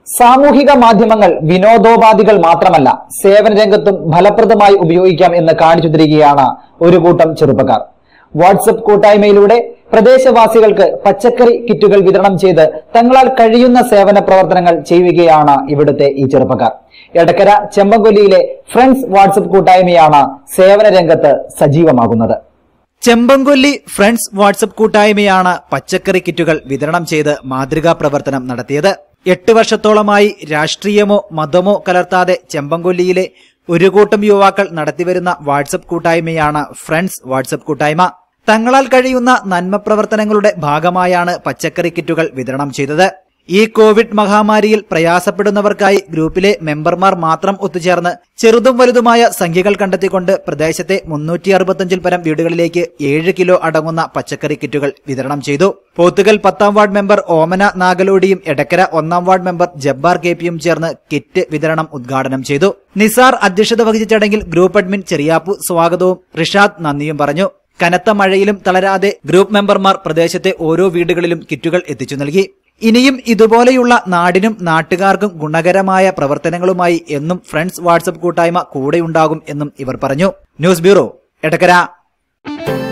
സാമൂഹിക മാധ്യമങ്ങൾ വിനോദോപാധികൾ മാത്രമല്ല സേവന രംഗത്തും ഫലപ്രദമായി ഉപയോഗിക്കാം എന്ന് കാണിച്ചു തരികയാണ് ഒരു കൂട്ടം ചെറുപ്പക്കാർ വാട്സപ്പ് കൂട്ടായ്മയിലൂടെ പ്രദേശവാസികൾക്ക് പച്ചക്കറി കിറ്റുകൾ വിതരണം ചെയ്ത് തങ്ങളാൽ കഴിയുന്ന സേവന പ്രവർത്തനങ്ങൾ ചെയ്യുകയാണ് ഇവിടുത്തെ ഈ ചെറുപ്പക്കാർ എടക്കര ചെമ്പൻകൊല്ലിയിലെ ഫ്രണ്ട്സ് വാട്സപ്പ് കൂട്ടായ്മയാണ് സേവന രംഗത്ത് സജീവമാകുന്നത് ചെമ്പൻകൊല്ലി ഫ്രണ്ട്സ് വാട്സപ്പ് കൂട്ടായ്മയാണ് പച്ചക്കറി കിറ്റുകൾ വിതരണം ചെയ്ത് മാതൃകാ പ്രവർത്തനം നടത്തിയത് എട്ട് വർഷത്തോളമായി രാഷ്ട്രീയമോ മതമോ കലർത്താതെ ചെമ്പൻകൊല്ലിയിലെ ഒരു കൂട്ടം യുവാക്കൾ നടത്തിവരുന്ന വാട്സപ്പ് കൂട്ടായ്മയാണ് ഫ്രണ്ട്സ് വാട്സപ്പ് കൂട്ടായ്മ തങ്ങളാൽ കഴിയുന്ന നന്മ പ്രവർത്തനങ്ങളുടെ ഭാഗമായാണ് പച്ചക്കറി കിറ്റുകൾ വിതരണം ചെയ്തത് ഈ കോവിഡ് മഹാമാരിയിൽ പ്രയാസപ്പെടുന്നവർക്കായി ഗ്രൂപ്പിലെ മെമ്പർമാർ മാത്രം ഒത്തുചേർന്ന് ചെറുതും വലുതുമായ സംഖ്യകൾ കണ്ടെത്തിക്കൊണ്ട് പ്രദേശത്തെ മുന്നൂറ്റി അറുപത്തഞ്ചിൽ പരം വീടുകളിലേക്ക് ഏഴ് കിലോ അടങ്ങുന്ന പച്ചക്കറി കിറ്റുകൾ വിതരണം ചെയ്തു പോത്തുകൽ പത്താം വാർഡ് മെമ്പർ ഓമന നാഗലോടിയും എടക്കര ഒന്നാം വാർഡ് മെമ്പർ ജബ്ബാർ കെ പിയും ചേർന്ന് കിറ്റ് വിതരണം ഉദ്ഘാടനം ചെയ്തു നിസാർ അധ്യക്ഷത വഹിച്ച ചടങ്ങിൽ ഗ്രൂപ്പ് അഡ്മിൻ ചെറിയാപ്പു സ്വാഗതവും റിഷാദ് നന്ദിയും പറഞ്ഞു കനത്ത മഴയിലും തളരാതെ ഗ്രൂപ്പ് മെമ്പർമാർ പ്രദേശത്തെ ഓരോ വീടുകളിലും കിറ്റുകൾ എത്തിച്ചു നൽകി ഇനിയും ഇതുപോലെയുള്ള നാടിനും നാട്ടുകാർക്കും ഗുണകരമായ പ്രവർത്തനങ്ങളുമായി എന്നും ഫ്രണ്ട്സ് വാട്സപ്പ് കൂട്ടായ്മ കൂടെയുണ്ടാകും എന്നും ഇവർ പറഞ്ഞു ന്യൂസ് ബ്യൂറോ എടക്കര